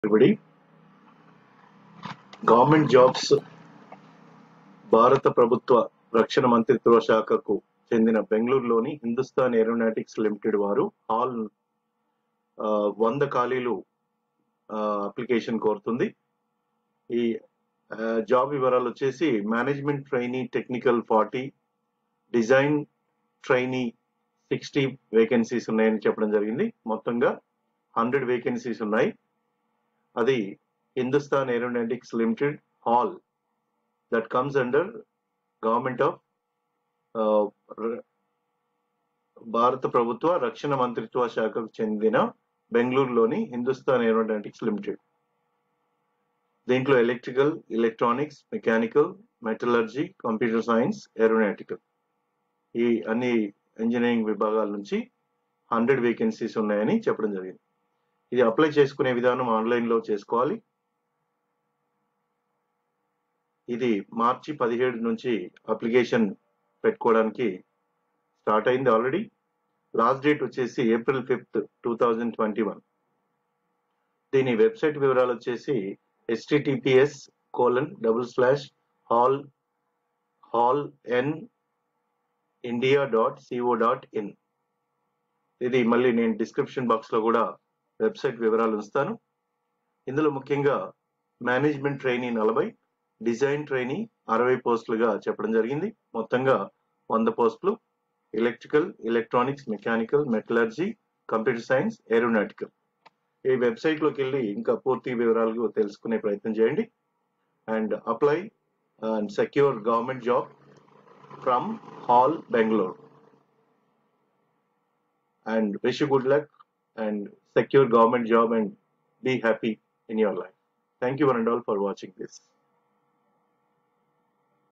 everybody. Government jobs భారత ప్రభుత్వ రక్షణ మంత్రిత్వ శాఖకు చెందిన బెంగళూరులోని హిందుస్థాన్ ఏరోనాటిక్స్ లిమిటెడ్ వారు హాల్ ఆ, వంద ఖాళీలు అప్లికేషన్ కోరుతుంది ఈ ఆ, జాబ్ వివరాలు వచ్చేసి management trainee technical forty design trainee sixty vacancies ఉన్నాయని చెప్పడం జరిగింది మొత్తంగా హండ్రెడ్ వేకెన్సీస్ ఉన్నాయి అది Hindustan Aeronautics Limited HAL that comes under government of భారత ప్రభుత్వ రక్షణ మంత్రిత్వ శాఖకు చెందిన బెంగళూరులోని హిందుస్థాన్ ఏరోనాటిక్స్ లిమిటెడ్ దీంట్లో electrical electronics mechanical metallurgy computer science aeronautical ఈ అన్ని ఇంజనీరింగ్ విభాగాల నుంచి హండ్రెడ్ వేకెన్సీస్ ఉన్నాయని చెప్పడం జరిగింది ఇది అప్లై చేసుకునే విధానం ఆన్లైన్ లో చేసుకోవాలి ఇది మార్చి పదిహేడు నుంచి అప్లికేషన్ పెట్టుకోవడానికి స్టార్ట్ అయింది ఆల్రెడీ లాస్ట్ డేట్ వచ్చేసి April fifth two thousand twenty one దీని వెబ్సైట్ వివరాలు వచ్చేసి HTTPS colon double slash HAL HAL N India dot CO dot in ఇది మళ్ళీ నేను డిస్క్రిప్షన్ బాక్స్ లో కూడా వెబ్సైట్ వివరాలు ఉంచుతాను ఇందులో ముఖ్యంగా మేనేజ్మెంట్ ట్రైనీ నలభై డిజైన్ ట్రైనీ అరవై పోస్టులుగా చెప్పడం జరిగింది మొత్తంగా వంద పోస్టులు electrical electronics mechanical metallurgy computer science aeronautical ఈ వెబ్సైట్ లోకి వెళ్ళి ఇంకా పూర్తి వివరాలు తెలుసుకునే ప్రయత్నం చేయండి and apply and secure government job from HAL Bengaluru and wish you good luck and secure government job and be happy in your life. Thank you one and all for watching this.